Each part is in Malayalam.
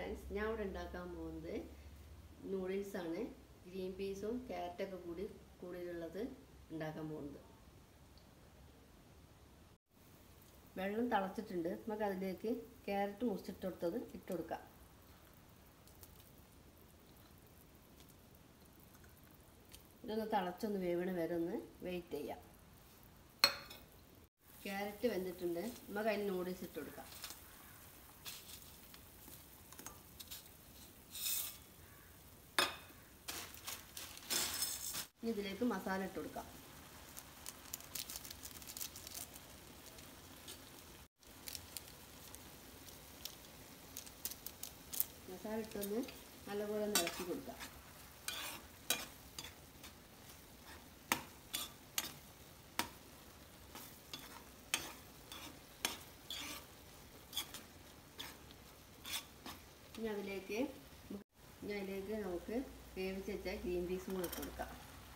ഫ്രണ്ട്സ് ഞാൻ ഇവിടെ ഉണ്ടാക്കാൻ പോകുന്നത് നൂഡിൽസാണ് ഗ്രീൻ പീസും ക്യാരറ്റൊക്കെ കൂടി കൂടിയുള്ളത് ഉണ്ടാക്കാൻ പോകുന്നത് വെള്ളം തിളച്ചിട്ടുണ്ട് നമുക്ക് അതിലേക്ക് ക്യാരറ്റ് മുറിച്ചിട്ട് കൊടുത്തത് ഇട്ട് കൊടുക്കാം ഇതൊന്ന് തിളച്ചൊന്ന് വേവണ വരെ ഒന്ന് വെയിറ്റ് ചെയ്യാം ക്യാരറ്റ് വെന്തിട്ടുണ്ട് നമുക്ക് അതിന് നൂഡിൽസ് ഇട്ട് കൊടുക്കാം ഇനി ഇതിലേക്ക് മസാല ഇട്ട് കൊടുക്കാം മസാല ഇട്ടൊന്ന് നല്ലപോലെ ഒന്ന് ഇളക്കി കൊടുക്കാം ഇനി അതിലേക്ക് ഇനി അതിലേക്ക് നമുക്ക് വേവിച്ച് വെച്ച ഗ്രീൻ പീസും കൂടെ ഇട്ട് കൊടുക്കാം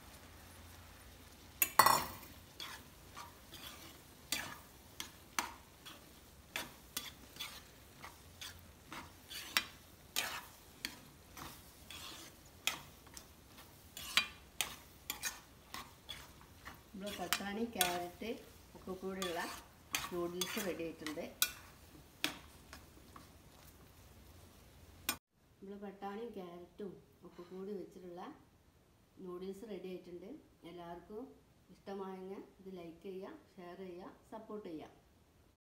നമ്മൾ പട്ടാണി ക്യാരറ്റ് ഒക്കെ കൂടെയുള്ള നൂഡിൽസ് റെഡി ആയിട്ടുണ്ട് നമ്മൾ പട്ടാണിയും ക്യാരറ്റും ഒക്കെ കൂടി വെച്ചിട്ടുള്ള നൂഡിൽസ് റെഡി ആയിട്ടുണ്ട് എല്ലാവർക്കും ഇഷ്ടമായെങ്കിൽ ഇത് ലൈക്ക് ചെയ്യുക ഷെയർ ചെയ്യുക സപ്പോർട്ട് ചെയ്യുക